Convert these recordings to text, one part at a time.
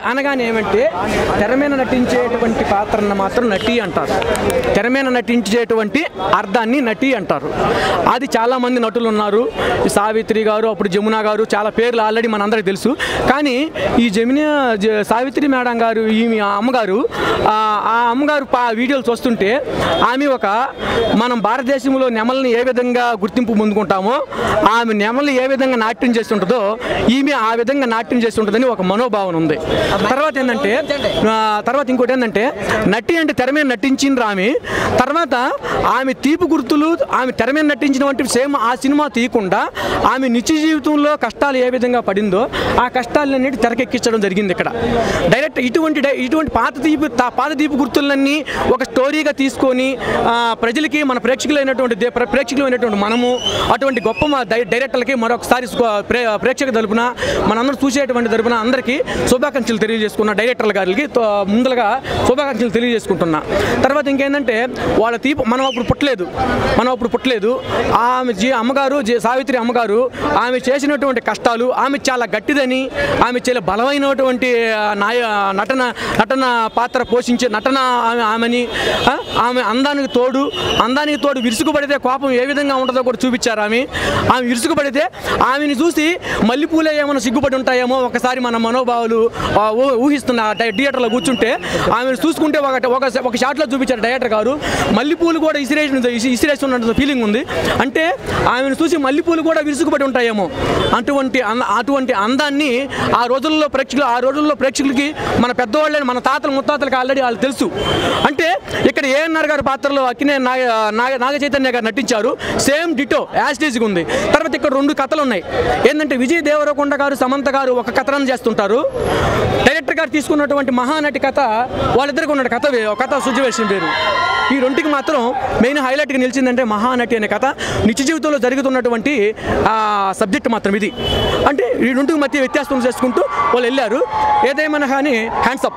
అనగానే ఏమంటే తెర మీద నటించేటువంటి పాత్రను మాత్రం నటి అంటారు తెర మీద నటించేటువంటి అర్థాన్ని నటి అంటారు అది చాలా మంది నటులు ఉన్నారు ఈ సావిత్రి గారు అప్పుడు జమున గారు చాలా పేర్లు ఆల్రెడీ మనందరికీ తెలుసు కానీ ఈ జమున జ- సావిత్రి మేడం గారు ఈమె ఆ అమ్మగారు ఆ ఆ అమ్మగారు పా వీడియోలు చూస్తుంటే ఆమె ఒక మనం భారతదేశంలో నెమల్ని ఏ విధంగా గుర్తింపు పొందుకుంటామో ఆమె నెమల్ని ఏ విధంగా నాట్యం చేస్తుంటుందో ఈమె ఆ విధంగా నాట్యం చేస్తుంటుందని ఒక మనోభావన ఉంది తర్వాత ఏంటంటే ఆ, తర్వాత ఇంకోటి ఏంటంటే నటి అంటే తెర మీద నటించిండ్రు ఆమె తర్వాత ఆమె తీపి గుర్తులు ఆమె తెర మీద నటించినటువంటి సేమ్ ఆ సినిమా తీయకుండా ఆమె నిత్య జీవితంలో కష్టాలు ఏ విధంగా పడిందో ఆ కష్టాలన్నిటి తెరకెక్కించడం జరిగింది ఇక్కడ డైరెక్ట్ ఇటువంటి డై- ఇటువంటి పాత దీపు తా- పాత దీపు గుర్తులన్నీ ఒక స్టోరీగా తీసుకొని ఆ, ప్రజలకి మన ప్రేక్షకులైనటువంటి దే- ప్ర- ప్రేక్షకులైనటువంటి మనము అటువంటి గొప్ప మా డై- డైరెక్టర్లకి మరొకసారి స్కో- ప్రే- ప్రేక్షక తరపున మనందరం చూసేటువంటి తరపున అందరికీ శుభాకాంక్షలు తెలియజేసుకున్న డైరెక్టర్ల గారికి తో- ముందుగా శుభాకాంక్షలు తెలియజేసుకుంటున్నా తర్వాత ఇంకేంటంటే వాళ్ళ తీపు మనం అప్పుడు పుట్టలేదు మనం అప్పుడు పుట్టలేదు ఆమె జీ అమ్మగారు జీ సావిత్రి అమ్మగారు ఆమె చేసినటువంటి కష్టాలు ఆమె చాలా గట్టిదని ఆమె చాలా బలమైనటువంటి ఆ, నాయ నటన నటన పాత్ర పోషించే నటన ఆమె ఆమెని ఆ, ఆమె అందానికి తోడు అందానికి తోడు విరుసుకుపడితే కోపం ఏ విధంగా ఉంటుందో కూడా చూపించారు ఆమె ఆమె విరుసుకుపడితే ఆమెని చూసి మల్లెపూలే ఏమైనా సిగ్గుపడి ఉంటాయేమో ఒకసారి మన మనోభావాలు ఆ, ఊ- ఊహిస్తున్న ఆ డై- థియేటర్లో కూర్చుంటే ఆమెను చూసుకుంటే ఒక ఒక ఒక షాట్లో చూపించారు డైరెక్టర్ గారు మల్లెపూలు కూడా ఇసిరేసి ఇసి- ఇసిరేసి ఉన్నట్టు ఫీలింగ్ ఉంది అంటే ఆమెను చూసి మల్లెపూలు కూడా విరుసుకుపడి ఉంటాయేమో అటువంటి అంద- అటువంటి అందాన్ని ఆ రోజుల్లో ప్రేక్షకులు ఆ రోజుల్లో ప్రేక్షకులకి మన పెద్దవాళ్ళని మన తాతలు ముత్తాతలకు ఆల్రెడీ వాళ్ళు తెలుసు అంటే ఇక్కడ ఏఎన్ఆర్ గారి పాత్రలో అక్కినే నాగ నాగ నాగ చైతన్య గారు నటించారు సేమ్ డిటో యాస్టేజ్గా ఉంది తర్వాత ఇక్కడ రెండు కథలు ఉన్నాయి ఏంటంటే విజయ్ దేవరకొండ గారు సమంత గారు ఒక కథనం చేస్తుంటారు డైరెక్టర్ గారు తీసుకున్నటువంటి మహానటి కథ వాళ్ళిద్దరికి ఉన్న కథ వే- ఒక కథ సిచ్యువేషన్ పేరు ఈ రెండుకి మాత్రం మెయిన్ హైలైట్గా నిలిచిందంటే మహానటి అనే కథ నిత్య జీవితంలో జరుగుతున్నటువంటి సబ్జెక్ట్ మాత్రం ఇది అంటే ఈ రెండుకి మధ్య వ్యత్యాసం చేసుకుంటూ వాళ్ళు వెళ్ళారు ఏదేమైనా కానీ హ్యాండ్సప్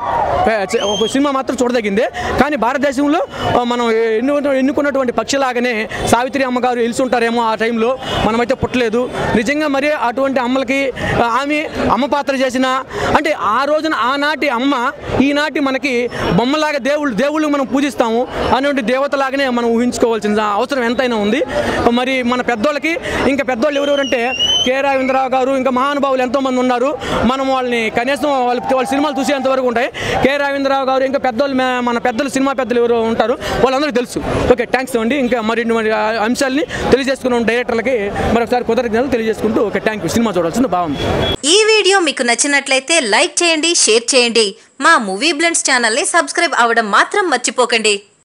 ఒక సినిమా మాత్రం చూడదగిందే కానీ భారతదేశంలో ఆ, మనం ఎన్ను ఎన్నుకున్నటువంటి పక్షిలాగానే సావిత్రి అమ్మగారు ఉంటారేమో ఆ టైంలో మనమైతే పుట్టలేదు నిజంగా మరి అటువంటి అమ్మలకి ఆ, ఆమె అమ్మ పాత్ర చేసిన అంటే ఆ రోజున ఆనాటి అమ్మ ఈనాటి మనకి బొమ్మలాగా దేవుళ్ళు దేవుళ్ళు మనం పూజిస్తాము అటువంటి దేవతలాగానే మనం ఊహించుకోవాల్సిన అవసరం ఎంతైనా ఉంది మరి మన పెద్దోళ్ళకి ఇంకా పెద్దోళ్ళు ఎవరెవరంటే కె రావేంద్రరావు గారు ఇంకా మహానుభావులు ఎంతోమంది ఉన్నారు మనం వాళ్ళని కనీసం వాళ్ళ వాళ్ళ సినిమాలు చూసేంత వరకు ఉంటాయి కె రావేంద్రరావు గారు ఇంకా పెద్దోళ్ళు మే- మన పెద్దలు సినిమా పెద్దలు ఎవరు ఉంటారు వాళ్ళందరికీ తెలుసు ఓకే థ్యాంక్స్ అండి ఇంకా మరిన్ని మరి ఆ అంశాలని తెలియజేసుకున్న డైరెక్టర్లకి మరొకసారి కృతజ్ఞతలు తెలియజేసుకుంటూ ఓకే థ్యాంక్ యూ సినిమా చూడాల్సింది బాగుంది ఈ వీడియో మీకు నచ్చినట్లయితే లైక్ చేయండి షేర్ చేయండి మా మూవీ బ్లెండ్స్ ఛానల్ని సబ్స్క్రైబ్ అవ్వడం మాత్రం మర్చిపోకండి